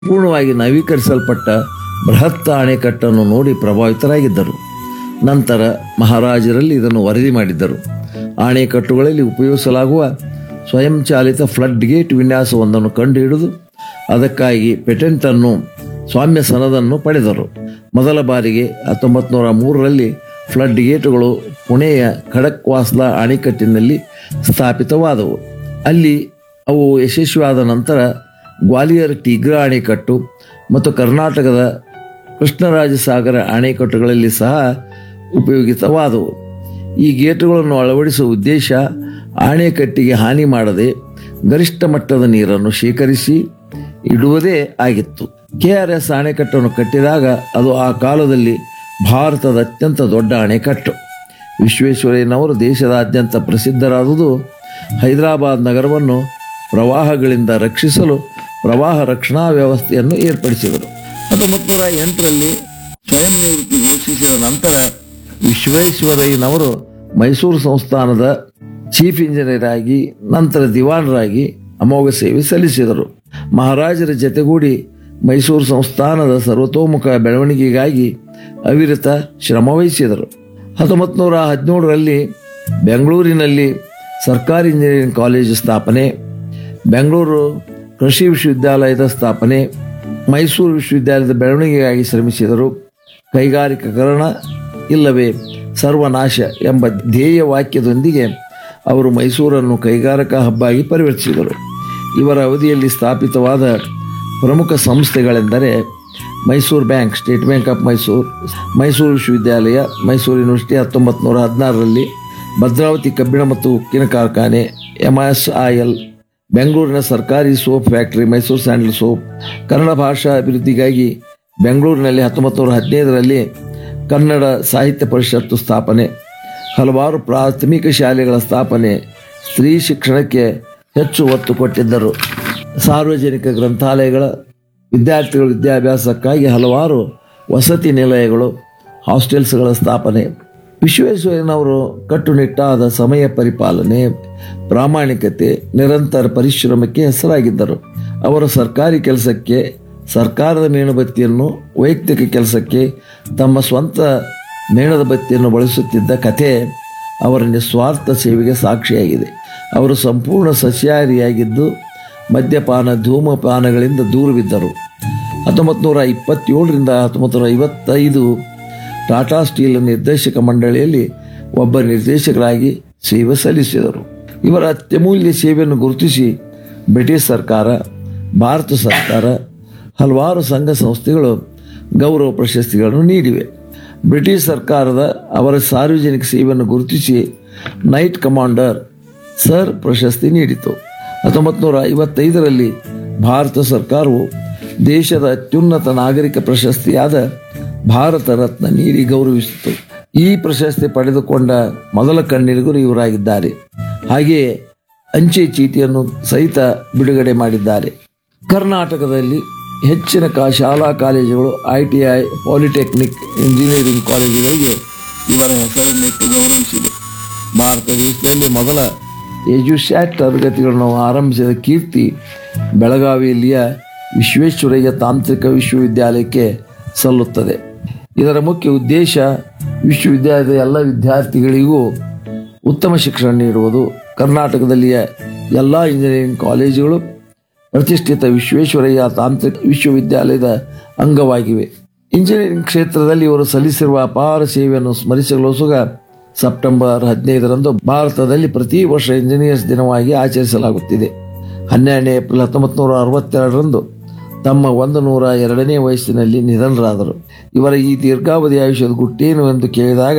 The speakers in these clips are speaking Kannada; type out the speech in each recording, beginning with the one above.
ಪೂರ್ಣವಾಗಿ ನವೀಕರಿಸಲ್ಪಟ್ಟ ಬೃಹತ್ ಅಣೆಕಟ್ಟನ್ನು ನೋಡಿ ಪ್ರಭಾವಿತರಾಗಿದ್ದರು ನಂತರ ಮಹಾರಾಜರಲ್ಲಿ ಇದನ್ನು ವರದಿ ಮಾಡಿದ್ದರು ಅಣೆಕಟ್ಟುಗಳಲ್ಲಿ ಉಪಯೋಗಿಸಲಾಗುವ ಸ್ವಯಂಚಾಲಿತ ಫ್ಲಡ್ ಗೇಟ್ ವಿನ್ಯಾಸವೊಂದನ್ನು ಕಂಡುಹಿಡಿದು ಅದಕ್ಕಾಗಿ ಪೇಟೆಂಟನ್ನು ಸ್ವಾಮ್ಯ ಸನದನ್ನು ಪಡೆದರು ಮೊದಲ ಬಾರಿಗೆ ಹತ್ತೊಂಬತ್ತು ನೂರ ಮೂರರಲ್ಲಿ ಫ್ಲಡ್ ಗೇಟುಗಳು ಪುಣೆಯ ಖಡಕ್ವಾಸ್ಲಾ ಅಣೆಕಟ್ಟಿನಲ್ಲಿ ಸ್ಥಾಪಿತವಾದವು ಅಲ್ಲಿ ಅವು ಯಶಸ್ವಿಯಾದ ನಂತರ ಗ್ವಾಲಿಯರ್ ಟಿಗ್ರಾ ಅಣೆಕಟ್ಟು ಮತ್ತು ಕರ್ನಾಟಕದ ಕೃಷ್ಣರಾಜಸಾಗರ ಅಣೆಕಟ್ಟುಗಳಲ್ಲಿ ಸಹ ಉಪಯೋಗಿತವಾದವು ಈ ಗೇಟುಗಳನ್ನು ಅಳವಡಿಸುವ ಉದ್ದೇಶ ಅಣೆಕಟ್ಟಿಗೆ ಹಾನಿ ಮಾಡದೆ ಗರಿಷ್ಠ ಮಟ್ಟದ ನೀರನ್ನು ಶೇಖರಿಸಿ ಇಡುವುದೇ ಆಗಿತ್ತು ಕೆ ಆರ್ ಎಸ್ ಅಣೆಕಟ್ಟನ್ನು ಕಟ್ಟಿದಾಗ ಅದು ಆ ಕಾಲದಲ್ಲಿ ಭಾರತದ ಅತ್ಯಂತ ದೊಡ್ಡ ಅಣೆಕಟ್ಟು ವಿಶ್ವೇಶ್ವರಯ್ಯನವರು ದೇಶದಾದ್ಯಂತ ಪ್ರಸಿದ್ಧರಾದುದು ಹೈದರಾಬಾದ್ ನಗರವನ್ನು ಪ್ರವಾಹಗಳಿಂದ ರಕ್ಷಿಸಲು ಪ್ರವಾಹ ರಕ್ಷಣಾ ವ್ಯವಸ್ಥೆಯನ್ನು ಏರ್ಪಡಿಸಿದರು ಹತ್ತೊಂಬತ್ತು ನೂರ ಎಂಟರಲ್ಲಿ ಸ್ವಯಂ ನಿವೃತ್ತಿ ಘೋಷಿಸಿದ ನಂತರ ವಿಶ್ವೇಶ್ವರಯ್ಯನವರು ಮೈಸೂರು ಸಂಸ್ಥಾನದ ಚೀಫ್ ಇಂಜಿನಿಯರ್ ಆಗಿ ನಂತರ ದಿವಾನರಾಗಿ ಅಮೋಘ ಸೇವೆ ಸಲ್ಲಿಸಿದರು ಮಹಾರಾಜರ ಜತೆಗೂಡಿ ಮೈಸೂರು ಸಂಸ್ಥಾನದ ಸರ್ವತೋಮುಖ ಬೆಳವಣಿಗೆಗಾಗಿ ಅವಿರತ ಶ್ರಮವಹಿಸಿದರು ಹತ್ತೊಂಬತ್ತು ನೂರ ಹದಿನೇಳರಲ್ಲಿ ಬೆಂಗಳೂರಿನಲ್ಲಿ ಸರ್ಕಾರಿ ಇಂಜಿನಿಯರಿಂಗ್ ಕಾಲೇಜು ಸ್ಥಾಪನೆ ಬೆಂಗಳೂರು ಕೃಷಿ ವಿಶ್ವವಿದ್ಯಾಲಯದ ಸ್ಥಾಪನೆ ಮೈಸೂರು ವಿಶ್ವವಿದ್ಯಾಲಯದ ಬೆಳವಣಿಗೆಗಾಗಿ ಶ್ರಮಿಸಿದರು ಕೈಗಾರಿಕೀಕರಣ ಇಲ್ಲವೇ ಸರ್ವನಾಶ ಎಂಬ ಧ್ಯೇಯ ವಾಕ್ಯದೊಂದಿಗೆ ಅವರು ಮೈಸೂರನ್ನು ಕೈಗಾರಿಕಾ ಹಬ್ಬಾಗಿ ಪರಿವರ್ತಿಸಿದರು ಇವರ ಅವಧಿಯಲ್ಲಿ ಸ್ಥಾಪಿತವಾದ ಪ್ರಮುಖ ಸಂಸ್ಥೆಗಳೆಂದರೆ Mysuru bank state bank of Mysuru Mysuru ವಿಶ್ವವಿದ್ಯಾಲಯ ಮೈಸೂರು ಯೂನಿವರ್ಸಿಟಿ ಹತ್ತೊಂಬತ್ತು ನೂರ ಹದಿನಾರರಲ್ಲಿ ಭದ್ರಾವತಿ ಕಬ್ಬಿಣ ಮತ್ತು ಉಕ್ಕಿನ ಕಾರ್ಖಾನೆ ಎಂ ಎಸ್ ಐ ಎಲ್ ಬೆಂಗಳೂರಿನ ಸರ್ಕಾರಿ soap factory Mysuru sandal soap Kannada ಭಾಷಾ ಅಭಿವೃದ್ಧಿಗಾಗಿ ಬೆಂಗಳೂರಿನಲ್ಲಿ ಹತ್ತೊಂಬತ್ತು ನೂರ ಹದಿನೈದರಲ್ಲಿ ಕನ್ನಡ ಸಾಹಿತ್ಯ ಪರಿಷತ್ತು ಸ್ಥಾಪನೆ ಹಲವಾರು ಪ್ರಾಥಮಿಕ ಶಾಲೆಗಳ ಸ್ಥಾಪನೆ ಸ್ತ್ರೀ ಶಿಕ್ಷಣಕ್ಕೆ ಹೆಚ್ಚು ಒತ್ತು ಕೊಟ್ಟಿದ್ದರು ಸಾರ್ವಜನಿಕ ಗ್ರಂಥಾಲಯಗಳ ವಿದ್ಯಾರ್ಥಿಗಳ ವಿದ್ಯಾಭ್ಯಾಸಕ್ಕಾಗಿ ಹಲವಾರು ವಸತಿ ನಿಲಯಗಳು ಹಾಸ್ಟೆಲ್ಸ್ಗಳ ಸ್ಥಾಪನೆ ವಿಶ್ವೇಶ್ವರಯ್ಯನವರು ಕಟ್ಟುನಿಟ್ಟಾದ ಸಮಯ ಪರಿಪಾಲನೆ ಪ್ರಾಮಾಣಿಕತೆ ನಿರಂತರ ಪರಿಶ್ರಮಕ್ಕೆ ಹೆಸರಾಗಿದ್ದರು ಅವರ ಸರ್ಕಾರಿ ಕೆಲಸಕ್ಕೆ ಸರ್ಕಾರದ ಮೇಣಬತ್ತಿಯನ್ನು ವೈಯಕ್ತಿಕ ಕೆಲಸಕ್ಕೆ ತಮ್ಮ ಸ್ವಂತ ಮೇಣದ ಬತ್ತಿಯನ್ನು ಬಳಸುತ್ತಿದ್ದ ಕಥೆ ಅವರ ನಿಸ್ವಾರ್ಥ ಸೇವೆಗೆ ಸಾಕ್ಷಿಯಾಗಿದೆ ಅವರು ಸಂಪೂರ್ಣ ಸಸ್ಯಾಹಾರಿಯಾಗಿದ್ದು ಮದ್ಯಪಾನ ಧೂಮಪಾನಗಳಿಂದ ದೂರವಿದ್ದರು ಹತ್ತೊಂಬತ್ತು ನೂರ ಇಪ್ಪತ್ತೇಳರಿಂದ ಹತ್ತೊಂಬತ್ತು ನೂರ ಐವತ್ತೈದು ಟಾಟಾ ಸ್ಟೀಲ್ ನಿರ್ದೇಶಕ ಮಂಡಳಿಯಲ್ಲಿ ಒಬ್ಬ ನಿರ್ದೇಶಕರಾಗಿ ಸೇವೆ ಸಲ್ಲಿಸಿದರು ಇವರ ಅತ್ಯಮೂಲ್ಯ ಸೇವೆಯನ್ನು ಗುರುತಿಸಿ ಬ್ರಿಟಿಷ್ ಸರ್ಕಾರ ಭಾರತ ಸರ್ಕಾರ ಹಲವಾರು ಸಂಘ ಸಂಸ್ಥೆಗಳು ಗೌರವ ಪ್ರಶಸ್ತಿಗಳನ್ನು ನೀಡಿವೆ ಬ್ರಿಟಿಷ್ ಸರ್ಕಾರದ ಅವರ ಸಾರ್ವಜನಿಕ ಸೇವೆಯನ್ನು ಗುರುತಿಸಿ ನೈಟ್ ಕಮಾಂಡರ್ ಸರ್ ಪ್ರಶಸ್ತಿ ನೀಡಿತು ಹತ್ತೊಂಬತ್ತು ನೂರ ಐವತ್ತೈದರಲ್ಲಿ ಭಾರತ ಸರ್ಕಾರವು ದೇಶದ ಅತ್ಯುನ್ನತ ನಾಗರಿಕ ಪ್ರಶಸ್ತಿಯಾದ ಭಾರತ ರತ್ನ ನೀಡಿ ಗೌರವಿಸಿತು ಈ ಪ್ರಶಸ್ತಿ ಪಡೆದುಕೊಂಡ ಮೊದಲ ಕಣ್ಣಿರಿಗರು ಇವರಾಗಿದ್ದಾರೆ ಹಾಗೆಯೇ ಅಂಚೆ ಚೀಟಿಯನ್ನು ಸಹಿತ ಬಿಡುಗಡೆ ಮಾಡಿದ್ದಾರೆ ಕರ್ನಾಟಕದಲ್ಲಿ ಹೆಚ್ಚಿನ ಕಾ ಶಾಲಾ ಕಾಲೇಜುಗಳು I T I polytechnic engineering ಕಾಲೇಜುಗಳಿಗೆ ಇವರ ಹೆಸರನ್ನಿಟ್ಟು ಗೌರವಿಸಿದೆ ಭಾರತ ದೇಶದಲ್ಲಿ ಮೊದಲ ಎಜುಸ್ಯಾಟ್ ತರಗತಿಗಳನ್ನು ಆರಂಭಿಸಿದ ಕೀರ್ತಿ ಬೆಳಗಾವಿಯಲ್ಲಿಯ ವಿಶ್ವೇಶ್ವರಯ್ಯ ತಾಂತ್ರಿಕ ವಿಶ್ವವಿದ್ಯಾಲಯಕ್ಕೆ ಸಲ್ಲುತ್ತದೆ ಇದರ ಮುಖ್ಯ ಉದ್ದೇಶ ವಿಶ್ವವಿದ್ಯಾಲಯದ ಎಲ್ಲ ವಿದ್ಯಾರ್ಥಿಗಳಿಗೂ ಉತ್ತಮ ಶಿಕ್ಷಣ ನೀಡುವುದು ಕರ್ನಾಟಕದಲ್ಲಿಯ ಎಲ್ಲ ಇಂಜಿನಿಯರಿಂಗ್ ಕಾಲೇಜುಗಳು ಪ್ರತಿಷ್ಠಿತ ವಿಶ್ವೇಶ್ವರಯ್ಯ ತಾಂತ್ರಿಕ ವಿಶ್ವವಿದ್ಯಾಲಯದ ಅಂಗವಾಗಿವೆ ಇಂಜಿನಿಯರಿಂಗ್ ಕ್ಷೇತ್ರದಲ್ಲಿ ಇವರು ಸಲ್ಲಿಸಿರುವ ಅಪಾರ ಸೇವೆಯನ್ನು ಸ್ಮರಿಸಲೋಸುಗ ಸೆಪ್ಟೆಂಬರ್ ಹದಿನೈದರಂದು ಭಾರತದಲ್ಲಿ ಪ್ರತಿ ವರ್ಷ ಇಂಜಿನಿಯರ್ಸ್ ದಿನವಾಗಿ ಆಚರಿಸಲಾಗುತ್ತಿದೆ ಹನ್ನೆರಡನೇ ಏಪ್ರಿಲ್ ಹತ್ತೊಂಬತ್ತು ನೂರ ಅರವತ್ತೆರಡರಂದು ತಮ್ಮ ಒಂದು ನೂರ ಎರಡನೇ ವಯಸ್ಸಿನಲ್ಲಿ ನಿಧನರಾದರು ಇವರ ಈ ದೀರ್ಘಾವಧಿ ಆಯುಷ್ಯದ ಗುಟ್ಟೇನು ಎಂದು ಕೇಳಿದಾಗ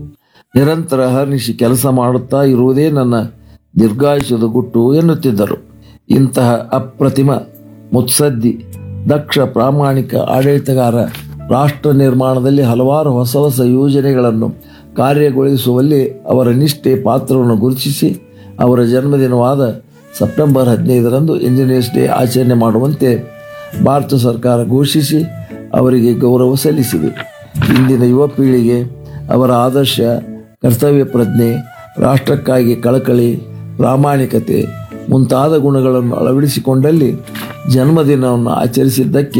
ನಿರಂತರ ಹರ್ನಿಶಿ ಕೆಲಸ ಮಾಡುತ್ತಾ ಇರುವುದೇ ನನ್ನ ದೀರ್ಘಾಯುಷ್ಯದ ಗುಟ್ಟು ಎನ್ನುತ್ತಿದ್ದರು ಇಂತಹ ಅಪ್ರತಿಮ ಮುತ್ಸದ್ದಿ ದಕ್ಷ ಪ್ರಾಮಾಣಿಕ ಆಡಳಿತಗಾರ ರಾಷ್ಟ್ರ ನಿರ್ಮಾಣದಲ್ಲಿ ಹಲವಾರು ಹೊಸ ಹೊಸ ಯೋಜನೆಗಳನ್ನು ಕಾರ್ಯಗೊಳಿಸುವಲ್ಲಿ ಅವರ ನಿಷ್ಠೆ ಪಾತ್ರವನ್ನು ಗುರುತಿಸಿ ಅವರ ಜನ್ಮದಿನವಾದ ಸೆಪ್ಟೆಂಬರ್ ಹದಿನೈದರಂದು ಇಂಜಿನಿಯರ್ಸ್ ಡೇ ಆಚರಣೆ ಮಾಡುವಂತೆ ಭಾರತ ಸರ್ಕಾರ ಘೋಷಿಸಿ ಅವರಿಗೆ ಗೌರವ ಸಲ್ಲಿಸಿದೆ ಇಂದಿನ ಯುವ ಪೀಳಿಗೆ ಅವರ ಆದರ್ಶ ಕರ್ತವ್ಯ ಪ್ರಜ್ಞೆ ರಾಷ್ಟ್ರಕ್ಕಾಗಿ ಕಳಕಳಿ ಪ್ರಾಮಾಣಿಕತೆ ಮುಂತಾದ ಗುಣಗಳನ್ನು ಅಳವಡಿಸಿಕೊಂಡಲ್ಲಿ ಜನ್ಮದಿನವನ್ನು ಆಚರಿಸಿದ್ದಕ್ಕೆ